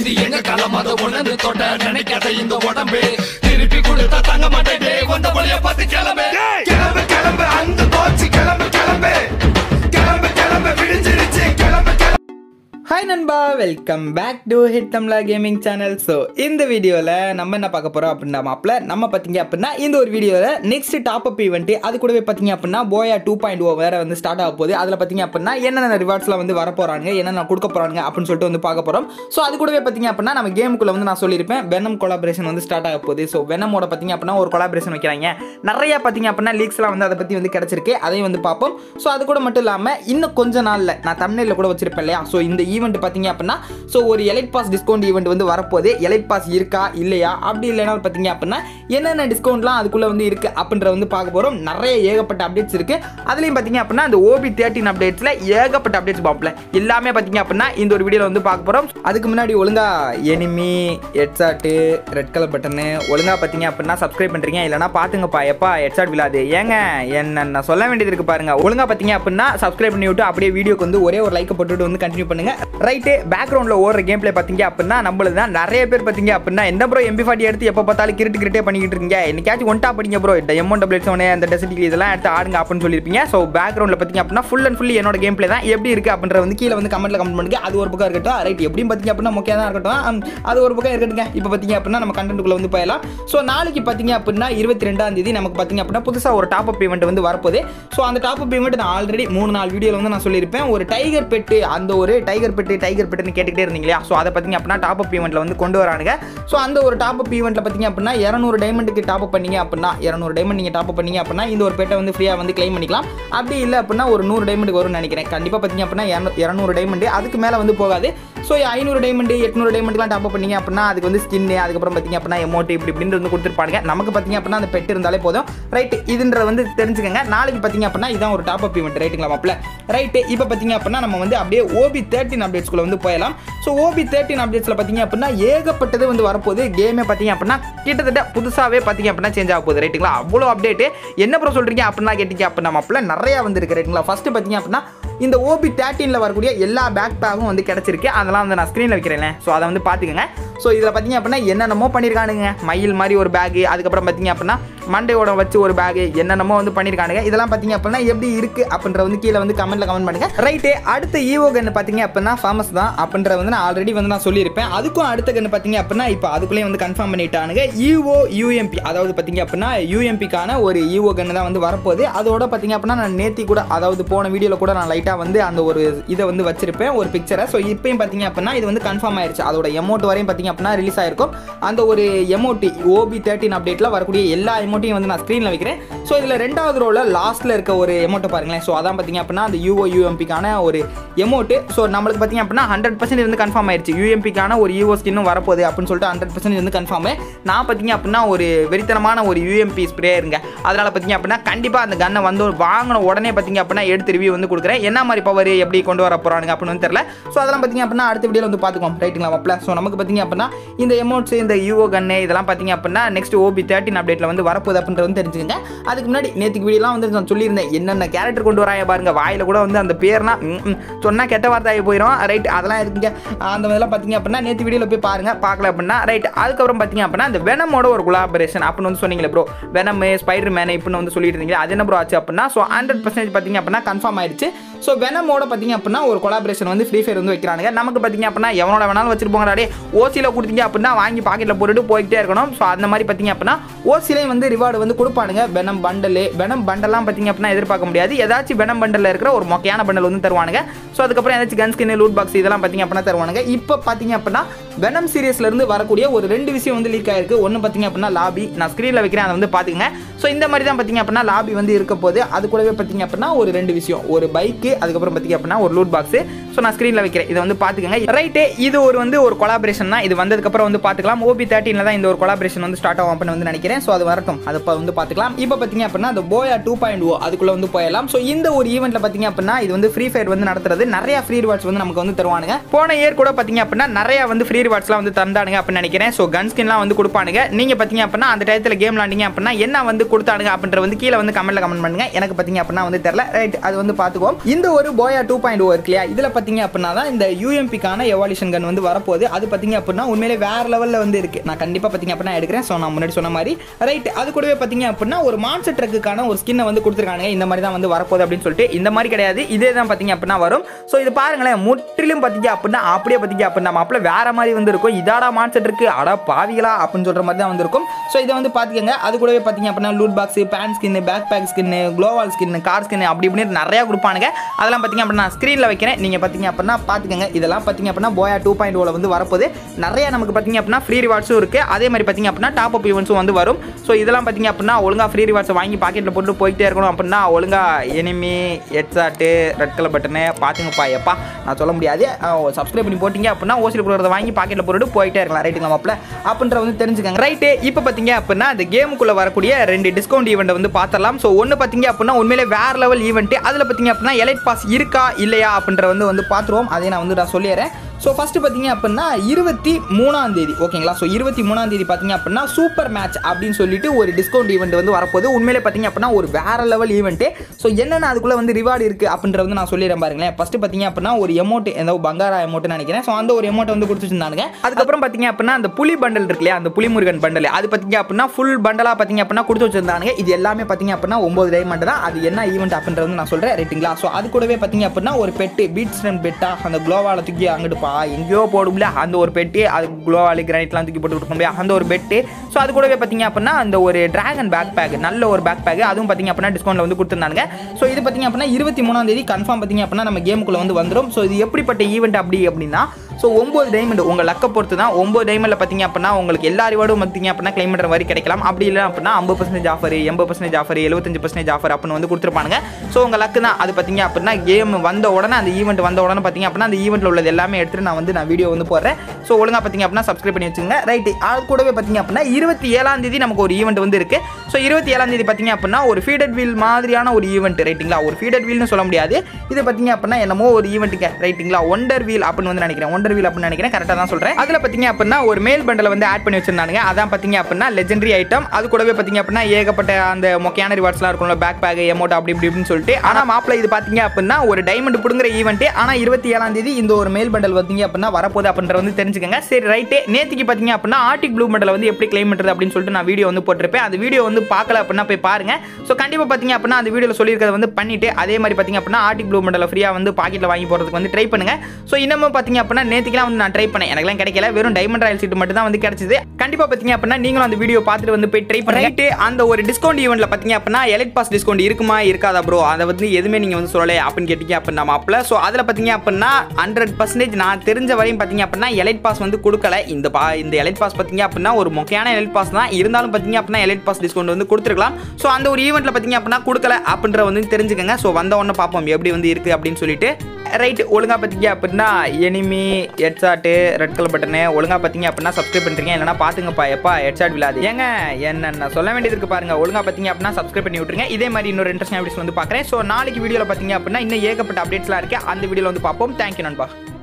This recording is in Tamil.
இது எங்க காலம் அதை ஒண்ணு தொட்ட நினைக்காத இந்த உடம்பு திருப்பி கொடுத்தா தங்க மாட்டேன் வந்த வழிய பார்த்து கிளம்பு கிளம்பு கிளம்பு அந்த போச்சு கிளம்பு கிளம்பு கிளம்பு கிளம்பு விடிஞ்சிருச்சு கிளம்பு கிளம்பு ஹாய் நண்பா வெல்கம் பேக் டு ஹிட் தமிழா கேமிங் சேனல் ஸோ இந்த வீடியோவில் நம்ம என்ன பார்க்க போகிறோம் அப்படின்னா மாப்பிள்ள நம்ம பார்த்தீங்க அப்படின்னா இந்த ஒரு வீடியோவில் நெக்ஸ்ட் டாப் அப் ஈவெண்ட் அது கூடவே பார்த்தீங்க அப்படின்னா போயா டூ பாயிண்ட் ஓ வேறு வந்து ஸ்டார்ட் ஆக போகுது அதில் பார்த்தீங்க அப்படின்னா என்னென்ன ரிவார்ட்ஸ்லாம் வந்து வர போகிறாங்க என்னென்ன கொடுக்க போகிறாங்க அப்படின்னு சொல்லிட்டு வந்து பார்க்க போகிறோம் ஸோ அது கூடவே பார்த்தீங்க அப்படின்னா நம்ம கேமுக்குள்ளே வந்து நான் சொல்லியிருப்பேன் வெனம் கொலாபரேஷன் வந்து ஸ்டார்ட் ஆக போகுது ஸோ வெனமோட பார்த்தீங்க அப்படின்னா ஒரு கொலாபரேஷன் வைக்கிறாங்க நிறைய பார்த்தீங்க அப்படின்னா லீக்ஸ்லாம் வந்து அதை பற்றி வந்து கிடச்சிருக்கு அதையும் வந்து பார்ப்போம் ஸோ அது கூட மட்டும் இல்லாமல் இன்னும் கொஞ்ச நாளில் நான் தமிழில் கூட வச்சிருப்பேன் இல்லையா ஸோ இந்த ஈவெண்ட் பார்த்தீங்க அப்படின்னா ஸோ ஒரு எலைட் பாஸ் டிஸ்கவுண்ட் ஈவெண்ட் வந்து வரப்போகுது எலைட் பாஸ் இருக்கா இல்லையா அப்படி இல்லைனா பார்த்தீங்க அப்படின்னா என்னென்ன டிஸ்கவுண்ட்லாம் அதுக்குள்ளே வந்து இருக்குது அப்படின்ற வந்து பார்க்க போகிறோம் நிறைய ஏகப்பட்ட அப்டேட்ஸ் இருக்குது அதுலேயும் பார்த்தீங்க அப்படின்னா இந்த ஓபி தேர்ட்டின் அப்டேட்ஸில் ஏகப்பட்ட அப்டேட்ஸ் பார்ப்பல எல்லாமே பார்த்தீங்க அப்படின்னா இந்த ஒரு வீடியோவில் வந்து பார்க்க போகிறோம் அதுக்கு முன்னாடி ஒழுங்கா enemy headshot red colour button ஒழுங்கா பார்த்தீங்க அப்படின்னா சப்ஸ்கிரைப் பண்ணுறீங்க இல்லைனா பார்த்துங்கப்பா எப்பா ஹெட்சாட் விழாது ஏங்க என்ன நான் சொல்ல வேண்டியது இருக்கு பாருங்க ஒழுங்கா பார்த்தீங்க அப்படின்னா சப்ஸ்கிரைப் பண்ணி விட்டு அப்படியே வீடியோக்கு வந்து ஒரே ஒரு லைக் போட்டுட்டு வந்து கண்டினியூ பண்ணுங்க ரைட்டு பேக்ரவுண்டில் ஓடுற கேம் பிளே பார்த்தீங்க அப்படின்னா நம்மளுது தான் நிறைய பேர் பார்த்தீங்க அப்படின்னா எந்த ப்ரோ எம்பி ஃபார்ட்டி எடுத்து எப்போ பார்த்தாலும் கிரிட்டு கிரிட்டே பண்ணிக்கிட்டு இருக்கீங்க என்னைக்காச்சும் ஒன்டா படிங்க ப்ரோ இந்த எம்ஒன் டபிள் செவனு அந்த டெசிட்டி இதெல்லாம் எடுத்து ஆடுங்க அப்படின்னு சொல்லியிருப்பீங்க ஸோ பேக்ரவுண்டில் பார்த்தீங்க அப்படின்னா ஃபுல் அண்ட் ஃபுல்லி என்னோட கேம் பிளே தான் எப்படி இருக்கு அப்படின்ற வந்து கீழே வந்து கமெண்ட்ல கமெண்ட் பண்ணுங்க அது ஒரு பக்கம் இருக்கட்டும் ரைட் எப்படியும் பார்த்தீங்க அப்படின்னா முக்கியம் தான் இருக்கட்டும் ஹம், அது ஒரு பக்கம் இருக்கட்டுங்க இப்போ பார்த்தீங்க அப்படின்னா நம்ம கண்டென்ட்டுக்குள்ள வந்து போயிடலாம் ஸோ நாளைக்கு பார்த்தீங்க அப்படின்னா இருபத்தி ரெண்டாம் தேதி நமக்கு பார்த்தீங்க அப்படின்னா புதுசாக ஒரு டாப் அப் பேமெண்ட் வந்து வரப்போகுது ஸோ அந்த டாப் அப் பேமெண்ட் நான் ஆல்ரெடி மூணு நாலு வீடியோவில் வந்து நான் சொல்லியிருப்பேன் ஒரு டைகர் பெட்டு அந்த ஒரு டைகர் பெட்டு டைகர் பெட்டுன்னு கேட்டுக்கிட்டே இருந்தீங்க இல்லையா ஸோ அதை பார்த்தீங்க அப்படின்னா டாப் அப் பேமெண்ட்டில் வந்து கொண்டு வரானுங்க ஸோ அந்த ஒரு டாப் அப் ஈவெண்ட்டில் பார்த்தீங்க அப்படின்னா இரநூறு டைமண்டுக்கு டாப் அப் பண்ணீங்க அப்படின்னா இரநூறு டைமண்ட் நீங்கள் டாப் அப் பண்ணீங்க அப்படின்னா இந்த ஒரு பெட்டை வந்து ஃப்ரீயாக வந்து க்ளைம் பண்ணிக்கலாம் அப்படி இல்லை அப்படின்னா ஒரு நூறு டைமண்டுக்கு வரும்னு நினைக்கிறேன் கண்டிப்பாக பார்த்தீங்க அப்படின்னா இரநூ- இரநூறு டைமண்டு அதுக்கு மேலே வந்து போகாது ஸோ ஐநூறு டைமண்டு எட்நூறு டைமண்ட்லாம் டாப் அப் பண்ணீங்க அப்படின்னா அதுக்கு வந்து ஸ்கின்னு அதுக்கப்புறம் பார்த்தீங்க அப்படின்னா எமௌண்ட் இப்படி இப்படின்னு வந்து கொடுத்துருப்பாங்க நமக்கு பார்த்தீங்க அப்படின்னா அந்த பெட் இருந்தாலே போதும் ரைட் இதுன்ற வந்து தெரிஞ்சுக்கங்க நாளைக்கு பார்த்தீங்க அப்படின்னா இதான் ஒரு டாப் அப் ஈவெண்ட் ரைட்டுங்களா மாப்பிள ரைட்டு இப்போ பார்த்தீங்க அப்படின்னா நம்ம வந்து அப்படியே ஓபி தேர்ட்டின் அப்டேட்ஸ்குள்ள வந்து போயலாம் ஸோ ஓபி தேர்ட்டின் அப்டேட்ஸில் பார்த்தீங்க அப்படின்னா ஏகப்பட்டது வந்து வரப்போகுது கேமே பார்த்தீங்க அப்படின்னா கிட்டத்தட்ட புதுசாகவே பார்த்தீங்க அப்படின்னா சேஞ்ச் ஆக போகுது ரைட்டுங்களா அவ்வளோ அப்டேட்டு என்ன ப்ரோ சொல்கிறீங்க அப்படின்னா கேட்டீங்க அப்படின்னா மாப்பிள நிறையா வந்துருக்கு ரைட்டுங்களா ஃபஸ்ட்டு பார்த்தீங்க அப்படின்னா இந்த ஓபி தேர்ட்டீனில் வரக்கூடிய எல்லா பேக் பேக்கும் வந்து கிடச்சிருக்கு அதெல்லாம் வந்து நான் ஸ்க்ரீனில் வைக்கிறேன் ஸோ அதை வந்து பார்த்துக்கோங்க ஸோ இதில் பார்த்தீங்க அப்படின்னா என்னென்னமோ பண்ணியிருக்கானுங்க மயில் மாதிரி ஒரு பேகு அதுக்கப்புறம் பார்த்தீங்க அப்படின்னா மண்டையோட வச்சு ஒரு பேகு என்னென்னமோ வந்து பண்ணியிருக்கானுங்க இதெல்லாம் பார்த்தீங்க அப்படின்னா எப்படி இருக்குது அப்படின்ற வந்து கீழே வந்து கமெண்ட்டில் கமெண்ட் பண்ணுங்க ரைட்டு அடுத்த ஈவோ கன்று பார்த்தீங்க அப்படின்னா ஃபேமஸ் தான் அப்படின்ற வந்து நான் ஆல்ரெடி வந்து நான் சொல்லியிருப்பேன் அதுக்கும் அடுத்த கன்று பார்த்தீங்க அப்படின்னா இப்போ அதுக்குள்ளேயே வந்து கன்ஃபார்ம் பண்ணிட்டானுங்க ஈவோ யூஎம்பி அதாவது பார்த்தீங்க அப்படின்னா யூஎம்பிக்கான ஒரு ஈவோ கன்று தான் வந்து வரப்போகுது அதோட பார்த்தீங்க அப்படின்னா நான் நேத்தி கூட அதாவது போன வீடியோவில் கூட நான் லைட்டாக வந்து அந்த ஒரு இதை வந்து வச்சிருப்பேன் ஒரு பிக்சரை ஸோ இப்பயும் பார்த்தீங்க அப்படின்னா இது வந்து கன்ஃபார்ம் ஆயிருச்சு அதோட எமௌண்ட் வரையும் பார்த்தீங்க அப்படின்னா ரிலீஸ் ஆயிருக்கும் அந்த ஒரு எமௌண்ட் ஓபி தேர்ட்டின் அப்டேட்டில் வரக்கூடிய எல்லா எமௌண்ட்டையும் வந்து நான் ஸ்க்ரீனில் வைக்கிறேன் ஸோ இதில் ரெண்டாவது ரோவில் லாஸ்ட்டில் இருக்க ஒரு எமௌண்ட்டை பாருங்களேன் ஸோ அதான் பார்த்தீங்க அப்படின்னா அந்த யூஓ யூஎம்பிக்கான ஒரு எமௌண்ட்டு ஸோ நம்மளுக்கு பார்த்தீங்க அப்படின்னா ஹண்ட்ரட் பர்சன்ட் வந்து கன்ஃபார்ம் ஆயிருச்சு யூஎம்பிக்கான ஒரு யூஓ ஸ்கின்னும் வரப்போகுது அப்படின்னு சொல்லிட்டு ஹண்ட்ரட் பர்சன்ட் வந்து கன்ஃபார்ம் நான் பார்த்தீங்க அப்படின்னா ஒரு வெறித்தனமான ஒரு யூஎம்பி ஸ்ப்ரே இருங்க அதனால் பார்த்தீங்க அப்படின்னா கண்டிப்பாக அந்த கன்னை வந்து வாங்கின உடனே பார்த்தீங்க அப்படின்னா எடுத்து ரிவ்யூ வந்து கொடுக்குறேன் என்ன மாதிரி பவர் எப்படி கொண்டு வர போகிறானுங்க அப்படின்னு வந்து தெரியல ஸோ அதெல்லாம் பார்த்தீங்க அப்படின்னா அடுத்த வீடியோவில் வந்து பார்த்துக்கோம் ரைட்டுங்களா மாப்பிள ஸோ நமக்கு பார்த்தீங்க அப்படின்னா இந்த எமௌண்ட்ஸ் இந்த யூஓ கன்னு இதெல்லாம் பார்த்தீங்க அப்படின்னா நெக்ஸ்ட் ஓபி தேர்ட்டின் அப்டேட்டில் வந்து வரப்போகுது அப்படின்றது வந்து தெரிஞ்சுக்கங்க அதுக்கு முன்னாடி நேற்றுக்கு வீடியோலாம் வந்து நான் சொல்லியிருந்தேன் என்னென்ன கேரக்டர் கொண்டு வராங்க பாருங்க வாயில் கூட வந்து அந்த பேர்னா சொன்னால் கெட்ட வார்த்தை ஆகி போயிடும் ரைட் அதெல்லாம் இருக்குங்க அந்த மாதிரிலாம் பார்த்தீங்க அப்படின்னா நேற்று வீடியோவில் போய் பாருங்க பார்க்கல அப்படின்னா ரைட் அதுக்கப்புறம் பார்த்தீங்க அப்படின்னா அந்த வெனமோட ஒரு கொலாபரேஷன் அப்படின்னு வந்து சொன்னீங்களே ப்ரோ வெனம் ஸ்பைடர் மேன் இப்படின்னு வந்து சொல்லிட்டு இருந்தீங்க அது என்ன ப்ரோ ஆச்சு அப்படின்னா ஸோ ஹண்ட்ரட் பர்சன்டேஜ் பார்த்தீங்க அப்படின்னா கன்ஃபார்ம் ஆயிடுச்சு ஸோ வெனமோட பார்த்தீங்க அப்படின்னா ஒரு கொலாபரேஷன் வந்து ஃப்ரீ ஃபயர் வந்து வைக்கிறாங்க நமக்கு பார்த்தீங்க அப்படின்னா எவனோட வேணாலும் வச்சிருப்போங்க டே ஓசியில் கொடுத்தீங்க அப்படின்னா வாங்கி பாக்கெட்டில் போட்டுட்டு போய்கிட்டே இருக்கணும் ஸோ அந்த மாதிரி பார்த்தீங்க அப்படின்னா ஓசிலையும் வந்து ரிவார்டு வந்து கொடுப்பானுங்க வெனம் பண்டலு வெனம் பண்டல்லாம் பார்த்தீங்க அப்படின்னா எதிர்பார்க்க முடியாது ஏதாச்சும் வெனம் பண்டலில் இருக்கிற ஒரு மொக்கையான பண்டல் வந்து தருவானுங்க ஸோ அதுக்கப்புறம் ஏதாச்சும் கன் ஸ்கின் லூட் பாக்ஸ் இதெல்லாம் பார்த்தீங்க அப்படின்னா தருவானுங்க இப்போ பார்த்தீங்க அப்படின்னா வெனம் சீரியஸ்ல இருந்து வரக்கூடிய ஒரு ரெண்டு விஷயம் வந்து லீக் ஆயிருக்கு ஒன்று பார்த்தீங்க அப்படின்னா லாபி நான் ஸ்க்ரீனில் வைக்கிறேன் அதை வந்து பார்த்துங்க ஸோ இந்த மாதிரி தான் பார்த்தீங்க அப்படின்னா லாபி வந்து இருக்க போது அது கூடவே பார்த்தீங்க அப்படின்னா ஒரு ரெண்டு விஷயம் ஒரு பைக்கு அதுக்கப்புறம் பார்த்தீங்க அப்படின்னா ஒரு லூட் பாக்ஸ் ஸோ நான் ஸ்க்ரீனில் வைக்கிறேன் இதை வந்து பார்த்துக்கங்க ரைட்டு இது ஒரு வந்து ஒரு கொலாபரேஷன் தான் இது வந்ததுக்கப்புறம் வந்து பார்த்துக்கலாம் ஓபி தேர்ட்டினில் தான் இந்த ஒரு கொலாபரேஷன் வந்து ஸ்டார்ட் ஆகும் அப்படின்னு வந்து நினைக்கிறேன் ஸோ அது வரட்டும் அதை இப்போ வந்து பார்த்துக்கலாம் இப்போ பார்த்தீங்க அப்படின்னா அந்த போயா டூ பாயிண்ட் ஓ அதுக்குள்ளே வந்து போயிடலாம் ஸோ இந்த ஒரு ஈவெண்ட்டில் பார்த்தீங்க அப்படின்னா இது வந்து ஃப்ரீ ஃபயர் வந்து நடத்துறது நிறைய ஃப்ரீ ரிவார்ட்ஸ் வந்து நமக்கு வந்து தருவானுங்க போன இயர் கூட பார்த்தீங்க அப்படின்னா நிறைய வந்து ஃப்ரீ ரிவார்ட்ஸ்லாம் வந்து தந்தானுங்க அப்படின்னு நினைக்கிறேன் ஸோ கன் ஸ்கின்லாம் வந்து கொடுப்பானுங்க நீங்கள் பார்த்தீங்க அப்படின்னா அந்த டயத்தில் கேம் விளாண்டிங்க அப்படின்னா என்ன வந்து கொடுத்தானுங்க அப்படின்ற வந்து கீழே வந்து கமெண்ட்ல கமெண்ட் பண்ணுங்க எனக்கு பார்த்தீங்க அப்படின்னா வந்து தெரியல ரைட் அது வந்து பார்த்துக்குவோம் இந்த ஒரு போயா டூ பாயிண்ட் ஓ இருக்கு இல்லையா இதில் பார்த்தீங்க பார்த்தீங்க அப்படின்னா தான் இந்த யூஎம்பிக்கான எவால்யூஷன் கன் வந்து வரப்போகுது அது பார்த்தீங்க அப்படின்னா உண்மையிலே வேறு லெவலில் வந்து இருக்குது நான் கண்டிப்பாக பார்த்தீங்க அப்படின்னா எடுக்கிறேன் ஸோ நான் முன்னாடி சொன்ன மாதிரி ரைட் அது கூடவே பார்த்தீங்க அப்படின்னா ஒரு மான்சர் ட்ரக்குக்கான ஒரு ஸ்கின்னை வந்து கொடுத்துருக்காங்க இந்த மாதிரி தான் வந்து வரப்போகுது அப்படின்னு சொல்லிட்டு இந்த மாதிரி கிடையாது இதே தான் பார்த்தீங்க அப்படின்னா வரும் ஸோ இது பாருங்களேன் முற்றிலும் பார்த்தீங்க அப்படின்னா அப்படியே பார்த்தீங்க அப்படின்னா மாப்பிள்ள வேற மாதிரி வந்து இருக்கும் இதாடா மான்சர் இருக்கு அடா பாவிகளா அப்படின்னு சொல்கிற மாதிரி தான் வந்திருக்கும் ஸோ இதை வந்து பார்த்துக்கங்க அது கூடவே பார்த்தீங்க அப்படின்னா loot box pan skin backpack skin gloo wall skin car skin அப்படி இப்படின்னு நிறையா கொடுப்பானுங்க அதெல்லாம் பார்த்தீங்க அப்படின்னா ஸ்க்ரீனில் வைக்கிறேன் நீங்கள் பார்த்தீங்க அப்படின்னா பார்த்துக்கங்க இதெல்லாம் பார்த்தீங்க அப்படின்னா போயா டூ பாயிண்ட் ஓவில் வந்து வரப்போகுது நிறைய நமக்கு பார்த்தீங்க அப்படின்னா ஃப்ரீ ரிவார்ட்ஸும் இருக்குது அதே மாதிரி பார்த்தீங்க அப்படின்னா டாப் அப் ஈவெண்ட்ஸும் வந்து வரும் ஸோ இதெல்லாம் பார்த்தீங்க அப்படின்னா ஒழுங்காக ஃப்ரீ ரிவார்ட்ஸை வாங்கி பாக்கெட்டில் போட்டு போயிட்டே இருக்கணும் அப்படின்னா ஒழுங்காக enemy headshot red colour button பார்த்துங்கப்பா எப்பா நான் சொல்ல முடியாது சப்ஸ்கிரைப் பண்ணி போட்டிங்க அப்படின்னா ஓசியில் கொடுக்குறத வாங்கி பாக்கெட்டில் போட்டு போயிட்டே இருக்கலாம் ரைட்டுங்களா மாப்பிள்ள அப்படின்ற வந்து தெரிஞ்சுக்கங்க ரைட்டு இப்போ பார்த்தீங்க அப்படின்னா இந்த கேமுக்குள்ளே வரக்கூடிய ரெண்டு டிஸ்கவுண்ட் ஈவெண்ட்டை வந்து பார்த்தரலாம் ஸோ ஒன்று பார்த்தீங்க அப்படின்னா உண்மையிலே வேற லெவல் ஈவெண்ட்டு அதில் பார்த்தீங்க அப்படின்னா எலைட் பாஸ் இருக்கா இல்லையா அப்படின்ற வந்து வந்து பார்த்துருவோம் அதை நான் வந்து நான் சொல்லிடுறேன் ஸோ ஃபஸ்ட்டு பார்த்தீங்க அப்படின்னா இருபத்தி மூணாம் தேதி ஓகேங்களா ஸோ இருபத்தி மூணாம் தேதி பார்த்தீங்க அப்படின்னா சூப்பர் மேட்ச் அப்படின்னு சொல்லிட்டு ஒரு டிஸ்கவுண்ட் ஈவெண்ட் வந்து வரப்போகுது உண்மையிலே பார்த்தீங்க அப்படின்னா ஒரு வேற லெவல் ஈவெண்ட்டு ஸோ என்னென்ன அதுக்குள்ளே வந்து ரிவார்டு இருக்குது அப்படின்ற வந்து நான் சொல்லிடுறேன் பாருங்களேன் ஃபஸ்ட்டு பார்த்தீங்க அப்படின்னா ஒரு எமௌண்ட் ஏதோ பங்காரா எமௌண்ட்னு நினைக்கிறேன் ஸோ அந்த ஒரு எமௌண்ட் வந்து கொடுத்துருந்தாங்க அதுக்கப்புறம் பார்த்தீங்க அப்படின்னா அந்த புலி பண்டல் இருக்கு இல்லையா அந்த புலிமுருகன் பண்டல் அது பார்த்தீங்க அப்படின்னா ஃபுல் பண்டலாக பார்த்தீங்க அப்படின்னா கொடுத்து வச்சிருந்தாங்க இது எல்லாமே பார்த்தீங்க அப்படின்னா ஒம்பது டைமண்ட் தான் அது என்ன ஈவெண்ட் அப்படின்றது வந்து நான் சொல்கிறேன் ரைட்டுங்களா ஸோ அது கூடவே பார்த்தீங்க அப்படின்னா ஒரு பெட்டு பீட்ஸ் அண்ட் பெட்டா அந்த குளோவால தூக்கி அங்கிட்டு பா எங்கேயோ போடும்ல அந்த ஒரு பெட்டு அது குளோவாலி கிரானைட்லாம் தூக்கி போட்டு கொடுக்க முடியாது அந்த ஒரு பெட்டு ஸோ அது கூடவே பார்த்தீங்க அப்படின்னா அந்த ஒரு டிராகன் பேக் பேக் நல்ல ஒரு பேக் பேக் அதுவும் பார்த்தீங்க அப்படின்னா டிஸ்கவுண்ட்ல வந்து கொடுத்துருந்தாங்க ஸோ இது பார்த்தீங்க அப்படின்னா இருபத்தி மூணாம் தேதி கன்ஃபார்ம் பார்த்தீங்க அப்படின்னா நம்ம கேமுக்குள்ள வந்து வந்துடும் ஸோ இது எப்படிப்பட்ட ஈவெண்ட் அப்படி அப்படின்னா ஸோ ஒம்பது டைமண்ட் உங்கள் லக்கை பொறுத்து தான் ஒம்பது டைமண்டில் பார்த்தீங்க அப்படின்னா உங்களுக்கு எல்லா ரிவார்டும் பார்த்தீங்க அப்படின்னா கிளைம் பண்ணுற மாதிரி கிடைக்கலாம் அப்படி இல்லை அப்படின்னா ஐம்பது பர்சன்டேஜ் ஆஃபர் எண்பது பர்சன்டேஜ் ஆஃபர் எழுபத்தஞ்சு பர்சன்டேஜ் ஆஃபர் அப்படின்னு வந்து கொடுத்துருப்பாங்க ஸோ உங்கள் லக்கு தான் அது பார்த்தீங்க அப்படின்னா கேம் வந்த உடனே அந்த ஈவெண்ட் வந்த உடனே பார்த்தீங்க அப்படின்னா அந்த ஈவெண்ட்டில் உள்ளது எல்லாமே எடுத்துட்டு நான் வந்து நான் வீடியோ வந்து போடுறேன் ஸோ ஒழுங்காக பார்த்தீங்க அப்படின்னா சப்ஸ்கிரைப் பண்ணி வச்சுங்க ரைட்டு அது கூடவே பார்த்தீங்க அப்படின்னா இருபத்தி ஏழாம் தேதி நமக்கு ஒரு ஈவெண்ட் வந்து இருக்கு ஸோ இருபத்தி ஏழாம் தேதி பார்த்தீங்க அப்படின்னா ஒரு ஃபீடட் வீல் மாதிரியான ஒரு ஈவெண்ட் ரைட்டுங்களா ஒரு ஃபீடட் வீல்னு சொல்ல முடியாது இது பார்த்தீங்க அப்படின்னா என்னமோ ஒரு ஈவெண்ட்டுங்க ரைட்டுங்களா ஒண்டர் வீல் அப்படின்னு வந்து நினைக்கிறேன் ஒண்டர் வீல் அப்படின்னு நினைக்கிறேன் கரெக்டாக தான் சொல்கிறேன் அதில் பார்த்தீங்க அப்படின்னா ஒரு மேல் பண்டலை வந்து ஆட் பண்ணி வச்சிருந்தாங்க அதான் பார்த்தீங்க அப்படின்னா லெஜெண்டரி ஐட்டம் அது கூடவே பார்த்தீங்க அப்படின்னா ஏகப்பட்ட அந்த மொக்கையான ரிவார்ட்ஸ்லாம் இருக்கும்ல பேக் பேக் எமௌண்ட் அப்படி இப்படி இப்படின்னு சொல்லிட்டு ஆனால் மாப்பிள்ள இது பார்த்தீங்க அப்படின்னா ஒரு டைமண்ட் பிடுங்குற ஈவெண்ட் ஆனால் இருபத்தி ஏழாம் தேதி இந்த ஒரு மேல் பண்டல் பார்த்தீங்க அப்படின்னா வரப்போகுது அப்படின்ற வந்து தெரிஞ்சுக்கங்க சரி ரைட்டு நேற்றுக்கு பார்த்தீங்க அப்படின்னா ஆர்டிக் ப்ளூ பண்டலை வந்து எப்படி கிளைம் பண்ணுறது அப்படின்னு சொல்லிட்டு நான் வீடியோ வந்து போட்டிருப்பேன் அந்த வீடியோ வந்து பார்க்கல அப்படின்னா போய் பாருங்க ஸோ கண்டிப்பாக பார்த்தீங்க அப்படின்னா அந்த வீடியோவில் சொல்லியிருக்கிறத வந்து பண்ணிட்டு அதே மாதிரி பார்த்தீங்க அப்படின்னா ஆர்டிக் ப்ளூ பண்டலை ஃப்ரீயாக வந்து பாக்கெட்டில் வாங்கி போகிறதுக்கு வந்து ட்ரை பண்ணுங்க ஸோ இன்னமும் பார்த்தீங்க அப்படின்னா நேற்றுக்குலாம் வந்து நான் ட்ரை பண்ணேன் எனக்குலாம் கிடைக்கல வெறும் டைமண்ட் ராயல் சீட் மட்டும் தான் வந்து கிடைச்சது கண்டிப்பாக பார்த்தீங்க அப்படின்னா நீங்களும் அந்த வீடியோ பார்த்துட்டு வந்து போய் ட்ரை பண்ணிட்டு அந்த ஒரு டிஸ்கவுண்ட் ஈவெண்ட்ல பார்த்தீங்க அப்படின்னா எலைட் பாஸ் டிஸ்கவுண்ட் இருக்குமா இருக்காதா ப்ரோ அதை வந்து எதுவுமே நீங்கள் வந்து சொல்லலை அப்படின்னு கேட்டீங்க அப்படின்னா மாப்பிள்ள ஸோ அதில் பார்த்தீங்க அப்படின்னா ஹண்ட்ரட் பர்சன்டேஜ் நான் தெரிஞ்ச வரையும் பார்த்தீங்க அப்படின்னா எலைட் பாஸ் வந்து கொடுக்கல இந்த பா இந்த எலைட் பாஸ் பார்த்தீங்க அப்படின்னா ஒரு முக்கியமான எலைட் பாஸ் தான் இருந்தாலும் பார்த்தீங்க அப்படின்னா எலைட் பாஸ் டிஸ்கவுண்ட் வந்து கொடுத்துருக்கலாம் ஸோ அந்த ஒரு ஈவெண்ட்ல பார்த்தீங்க அப்படின்னா கொடுக்கல அப்படின்ற வந்து தெரிஞ்சுக்கங்க ஸோ வந்த உடனே பார்ப்போம் எப்படி வந்து இருக்கு அப்படின்னு சொல்லிட்டு ரைட் ஒழுங்கா பார்த்தீங்க அப்படின்னா enemy headshot red colour button ஒழுங்கா பார்த்தீங்க அப்படின்னா சப்ஸ்கிரைப் பண்ணுறீங்க இல்லைனா பார்த்துங்கப்பா எப்பா ஹெட்ஷாட் விழாது ஏங்க என்ன சொல்ல வேண்டியது இருக்கு பாருங்க ஒழுங்கா பார்த்தீங்க அப்படின்னா சப்ஸ்கிரைப் பண்ணி விட்டுருங்க இதே மாதிரி இன்னொரு இன்ட்ரெஸ்டிங் வீடியோஸ் வந்து பார்க்குறேன் ஸோ நாளைக்கு வீடியோவில் பார்த்தீங்க அப்படின்னா இன்னும் ஏகப்பட்ட அப்டேட்ஸ்லாம் இருக்கு அந்த வீடியோவில் வந்து பார்ப்போம் தேங்க்யூ நண்பா